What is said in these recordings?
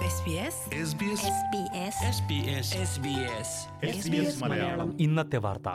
SBS Malayalam ഇന്നത്തെ വാർത്ത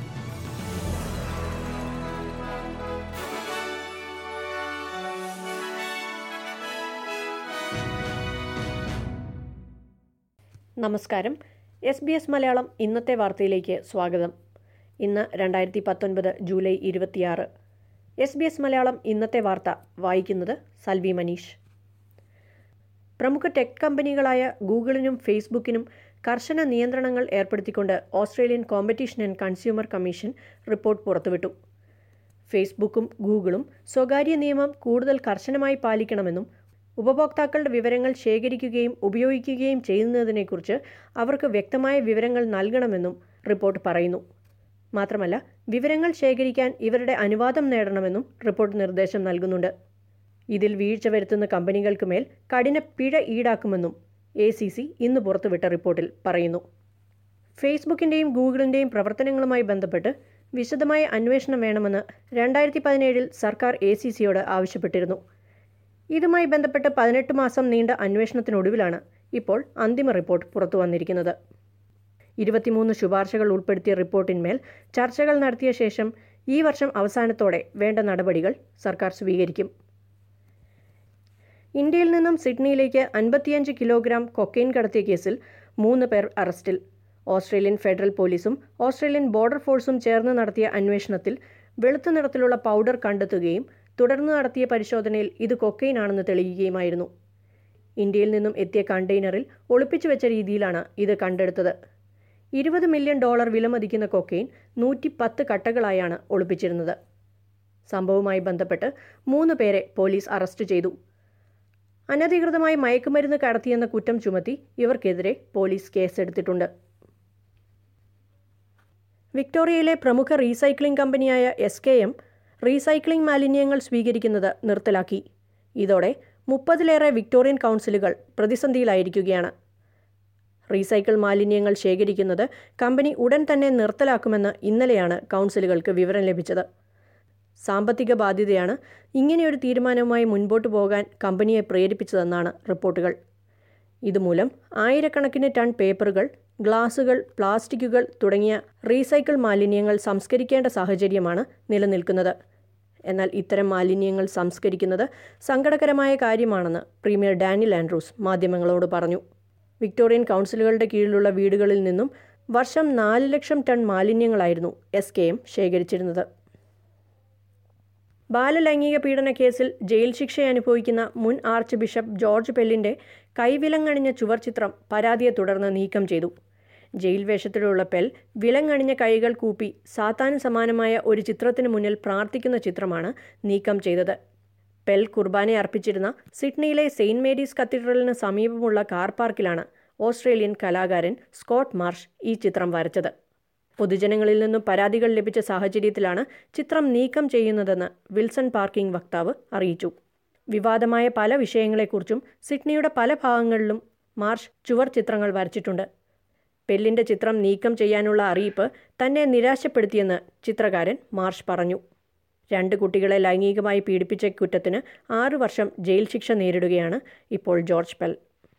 നമസ്കാരം എസ് ബി എസ് മലയാളം ഇന്നത്തെ വാർത്തയിലേക്ക് സ്വാഗതം ഇന്ന് രണ്ടായിരത്തി പത്തൊൻപത് ജൂലൈ ഇരുപത്തിയാറ് എസ് ബി എസ് മലയാളം ഇന്നത്തെ വാർത്ത വായിക്കുന്നത് സൽവി മനീഷ് പ്രമുഖ ടെക് കമ്പനികളായ ഗൂഗിളിനും ഫേസ്ബുക്കിനും കർശന നിയന്ത്രണങ്ങൾ ഏർപ്പെടുത്തിക്കൊണ്ട് Australian competition and consumer commission report പുറത്തുവിട്ടു ഫേസ്ബുക്കും ഗൂഗിളും സ്വകാര്യ നിയമം കൂടുതൽ കർശനമായി പാലിക്കണമെന്നും ഉപഭോക്താക്കളുടെ വിവരങ്ങൾ ശേഖരിക്കുകയും ഉപയോഗിക്കുകയും ചെയ്യുന്നതിനെക്കുറിച്ച് അവർക്ക് വ്യക്തമായ വിവരങ്ങൾ നൽകണമെന്നും റിപ്പോർട്ട് പറയുന്നു മാത്രമല്ല വിവരങ്ങൾ ശേഖരിക്കാൻ ഇവരുടെ അനുവാദം നേടണമെന്നും റിപ്പോർട്ട് നിർദ്ദേശം നൽകുന്നുണ്ട് ഇതിൽ വീഴ്ച വരുത്തുന്ന കമ്പനികൾക്ക് മേൽ കഠിന പിഴ ഈടാക്കുമെന്നും എ സി സി ഇന്ന് പുറത്തുവിട്ട റിപ്പോർട്ടിൽ പറയുന്നു ഫേസ്ബുക്കിൻ്റെയും ഗൂഗിളിൻ്റെയും പ്രവർത്തനങ്ങളുമായി ബന്ധപ്പെട്ട് വിശദമായ അന്വേഷണം വേണമെന്ന് രണ്ടായിരത്തി പതിനേഴിൽ സർക്കാർ എ സി സിയോട് ആവശ്യപ്പെട്ടിരുന്നു ഇതുമായി ബന്ധപ്പെട്ട് പതിനെട്ട് മാസം നീണ്ട അന്വേഷണത്തിനൊടുവിലാണ് ഇപ്പോൾ അന്തിമ റിപ്പോർട്ട് പുറത്തു വന്നിരിക്കുന്നത് ഇരുപത്തിമൂന്ന് ശുപാർശകൾ ഉൾപ്പെടുത്തിയ റിപ്പോർട്ടിന്മേൽ ചർച്ചകൾ നടത്തിയ ശേഷം ഈ വർഷം അവസാനത്തോടെ വേണ്ട നടപടികൾ സർക്കാർ സ്വീകരിക്കും ഇന്ത്യയിൽ നിന്നും സിഡ്നിയിലേക്ക് അൻപത്തിയഞ്ച് കിലോഗ്രാം കൊക്കെയിൻ കടത്തിയ കേസിൽ മൂന്ന് പേർ അറസ്റ്റിൽ ഓസ്ട്രേലിയൻ ഫെഡറൽ പോലീസും ഓസ്ട്രേലിയൻ ബോർഡർ ഫോഴ്സും ചേർന്ന് നടത്തിയ അന്വേഷണത്തിൽ വെളുത്ത നിറത്തിലുള്ള പൗഡർ കണ്ടെത്തുകയും തുടർന്ന് നടത്തിയ പരിശോധനയിൽ ഇത് കൊക്കെയിൻ ആണെന്ന് തെളിയുകയുമായിരുന്നു ഇന്ത്യയിൽ നിന്നും എത്തിയ കണ്ടെയ്നറിൽ ഒളിപ്പിച്ചു വെച്ച രീതിയിലാണ് ഇത് കണ്ടെടുത്തത് ഇരുപത് മില്യൺ ഡോളർ വിലമതിക്കുന്ന കൊക്കെയിൻ നൂറ്റി പത്ത് കട്ടകളായാണ് ഒളിപ്പിച്ചിരുന്നത് സംഭവവുമായി ബന്ധപ്പെട്ട് മൂന്ന് പേരെ പോലീസ് അറസ്റ്റ് ചെയ്തു അനധികൃതമായി മയക്കുമരുന്ന് കടത്തിയെന്ന കുറ്റം ചുമത്തി ഇവർക്കെതിരെ പോലീസ് കേസെടുത്തിട്ടുണ്ട് വിക്ടോറിയയിലെ പ്രമുഖ റീസൈക്ലിംഗ് കമ്പനിയായ എസ് കെ എം റീസൈക്ലിംഗ് മാലിന്യങ്ങൾ സ്വീകരിക്കുന്നത് നിർത്തലാക്കി ഇതോടെ മുപ്പതിലേറെ വിക്ടോറിയൻ കൗൺസിലുകൾ പ്രതിസന്ധിയിലായിരിക്കുകയാണ് റീസൈക്കിൾ മാലിന്യങ്ങൾ ശേഖരിക്കുന്നത് കമ്പനി ഉടൻ തന്നെ നിർത്തലാക്കുമെന്ന് ഇന്നലെയാണ് കൗൺസിലുകൾക്ക് വിവരം ലഭിച്ചത് സാമ്പത്തിക ബാധ്യതയാണ് ഇങ്ങനെയൊരു തീരുമാനവുമായി മുൻപോട്ട് പോകാൻ കമ്പനിയെ പ്രേരിപ്പിച്ചതെന്നാണ് റിപ്പോർട്ടുകൾ ഇതുമൂലം ആയിരക്കണക്കിന് ടൺ പേപ്പറുകൾ ഗ്ലാസുകൾ പ്ലാസ്റ്റിക്കുകൾ തുടങ്ങിയ റീസൈക്കിൾ മാലിന്യങ്ങൾ സംസ്കരിക്കേണ്ട സാഹചര്യമാണ് നിലനിൽക്കുന്നത് എന്നാൽ ഇത്തരം മാലിന്യങ്ങൾ സംസ്കരിക്കുന്നത് സങ്കടകരമായ കാര്യമാണെന്ന് പ്രീമിയർ ഡാനിയൽ ആൻഡ്രൂസ് മാധ്യമങ്ങളോട് പറഞ്ഞു വിക്ടോറിയൻ കൗൺസിലുകളുടെ കീഴിലുള്ള വീടുകളിൽ നിന്നും വർഷം നാല് ലക്ഷം ടൺ മാലിന്യങ്ങളായിരുന്നു എസ് കെ എം ശേഖരിച്ചിരുന്നത് ബാലലൈംഗിക പീഡന കേസിൽ ജയിൽ ശിക്ഷ അനുഭവിക്കുന്ന മുൻ ആർച്ച് ബിഷപ്പ് ജോർജ് പെല്ലിന്റെ കൈവിലങ്ങണിഞ്ഞ ചുവർചിത്രം പരാതിയെ തുടർന്ന് നീക്കം ചെയ്തു ജയിൽ വേഷത്തിലുള്ള പെൽ വിലങ്ങണിഞ്ഞ കൈകൾ കൂപ്പി സാത്താന് സമാനമായ ഒരു ചിത്രത്തിന് മുന്നിൽ പ്രാർത്ഥിക്കുന്ന ചിത്രമാണ് നീക്കം ചെയ്തത് പെൽ കുർബാന അർപ്പിച്ചിരുന്ന സിഡ്നിയിലെ സെയിന്റ് മേരീസ് കത്തീഡ്രലിന് സമീപമുള്ള കാർ പാർക്കിലാണ് ഓസ്ട്രേലിയൻ കലാകാരൻ സ്കോട്ട് മാർഷ് ഈ ചിത്രം വരച്ചത് പൊതുജനങ്ങളിൽ നിന്നും പരാതികൾ ലഭിച്ച സാഹചര്യത്തിലാണ് ചിത്രം നീക്കം ചെയ്യുന്നതെന്ന് വിൽസൺ പാർക്കിംഗ് വക്താവ് അറിയിച്ചു വിവാദമായ പല വിഷയങ്ങളെക്കുറിച്ചും സിഡ്നിയുടെ പല ഭാഗങ്ങളിലും മാർഷ് ചുവർ ചിത്രങ്ങൾ വരച്ചിട്ടുണ്ട് പെല്ലിന്റെ ചിത്രം നീക്കം ചെയ്യാനുള്ള അറിയിപ്പ് തന്നെ നിരാശപ്പെടുത്തിയെന്ന് ചിത്രകാരൻ മാർഷ് പറഞ്ഞു രണ്ട് കുട്ടികളെ ലൈംഗികമായി പീഡിപ്പിച്ച കുറ്റത്തിന് ആറു വർഷം ജയിൽ ശിക്ഷ നേരിടുകയാണ് ഇപ്പോൾ ജോർജ് പെൽ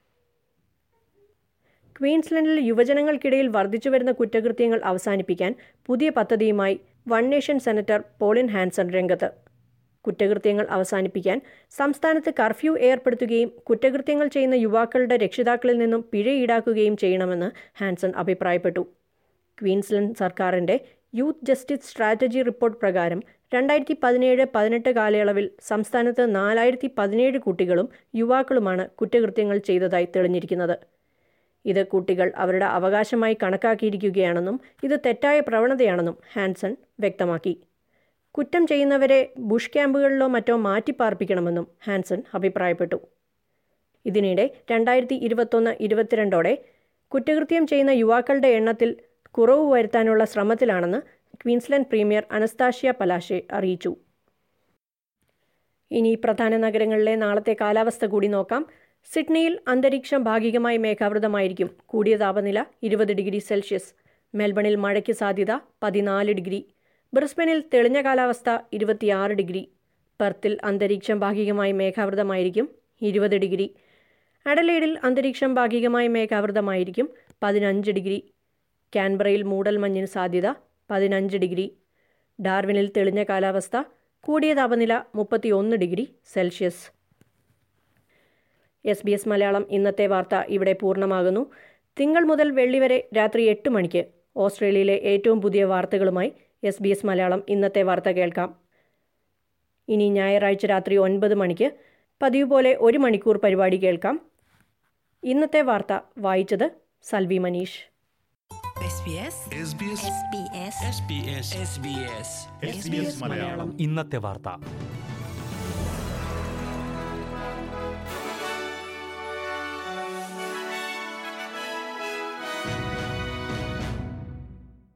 ക്വീൻസ്ലൻഡിൽ യുവജനങ്ങൾക്കിടയിൽ വർദ്ധിച്ചുവരുന്ന കുറ്റകൃത്യങ്ങൾ അവസാനിപ്പിക്കാൻ പുതിയ പദ്ധതിയുമായി One Nation senator Pauline Hanson രംഗത്ത് കുറ്റകൃത്യങ്ങൾ അവസാനിപ്പിക്കാൻ സംസ്ഥാനത്ത് കർഫ്യൂ ഏർപ്പെടുത്തുകയും കുറ്റകൃത്യങ്ങൾ ചെയ്യുന്ന യുവാക്കളുടെ രക്ഷിതാക്കളിൽ നിന്നും പിഴ ഈടാക്കുകയും ചെയ്യണമെന്ന് ഹാൻസൺ അഭിപ്രായപ്പെട്ടു ക്വീൻസ്ലൻഡ് സർക്കാരിൻ്റെ യൂത്ത് ജസ്റ്റിസ് സ്ട്രാറ്റജി റിപ്പോർട്ട് പ്രകാരം രണ്ടായിരത്തി പതിനേഴ് പതിനെട്ട് കാലയളവിൽ സംസ്ഥാനത്ത് നാലായിരത്തി പതിനേഴ് കുട്ടികളും യുവാക്കളുമാണ് കുറ്റകൃത്യങ്ങൾ ചെയ്തതായി തെളിഞ്ഞിരിക്കുന്നത് ഇത് കുട്ടികൾ അവരുടെ അവകാശമായി കണക്കാക്കിയിരിക്കുകയാണെന്നും ഇത് തെറ്റായ പ്രവണതയാണെന്നും ഹാൻസൺ വ്യക്തമാക്കി കുറ്റം ചെയ്യുന്നവരെ ബുഷ് ക്യാമ്പുകളിലോ മറ്റോ മാറ്റിപ്പാർപ്പിക്കണമെന്നും ഹാൻസൺ അഭിപ്രായപ്പെട്ടു ഇതിനിടെ രണ്ടായിരത്തി ഇരുപത്തൊന്ന് ഇരുപത്തിരണ്ടോടെ കുറ്റകൃത്യം ചെയ്യുന്ന യുവാക്കളുടെ എണ്ണത്തിൽ കുറവ് വരുത്താനുള്ള ശ്രമത്തിലാണെന്ന് ക്വീൻസ്ലൻഡ് പ്രീമിയർ അനസ്താഷ്യ പലാഷെ അറിയിച്ചു ഇനി പ്രധാന നഗരങ്ങളിലെ നാളത്തെ കാലാവസ്ഥ കൂടി നോക്കാം സിഡ്നിയിൽ അന്തരീക്ഷം ഭാഗികമായി മേഘാവൃതമായിരിക്കും കൂടിയ താപനില ഇരുപത് ഡിഗ്രി സെൽഷ്യസ് മെൽബണിൽ മഴയ്ക്ക് സാധ്യത പതിനാല് ഡിഗ്രി ബ്രിസ്ബനിൽ തെളിഞ്ഞ കാലാവസ്ഥ ഇരുപത്തിയാറ് ഡിഗ്രി പെർത്തിൽ അന്തരീക്ഷം ഭാഗികമായി മേഘാവൃതമായിരിക്കും ഇരുപത് ഡിഗ്രി അഡലേഡിൽ അന്തരീക്ഷം ഭാഗികമായി മേഘാവൃതമായിരിക്കും പതിനഞ്ച് ഡിഗ്രി കാൻബറയിൽ മൂടൽമഞ്ഞിന് സാധ്യത പതിനഞ്ച് ഡിഗ്രി ഡാർവിനിൽ തെളിഞ്ഞ കാലാവസ്ഥ കൂടിയ താപനില മുപ്പത്തിയൊന്ന് degree Celsius S B S Malayalam ഇന്നത്തെ വാർത്ത ഇവിടെ പൂർണ്ണമാകുന്നു തിങ്കൾ മുതൽ വെള്ളി വരെ രാത്രി എട്ട് മണിക്ക് ഓസ്ട്രേലിയയിലെ ഏറ്റവും പുതിയ വാർത്തകളുമായി എസ് ബി എസ് മലയാളം ഇന്നത്തെ വാർത്ത കേൾക്കാം ഇനി ഞായറാഴ്ച രാത്രി ഒൻപത് മണിക്ക് പതിവ് പോലെ ഒരു മണിക്കൂർ പരിപാടി കേൾക്കാം ഇന്നത്തെ വാർത്ത വായിച്ചത് Salvi Manish SBS SBS SBS SBS SBS SBS Malayalam ഇന്നത്തെ വാർത്ത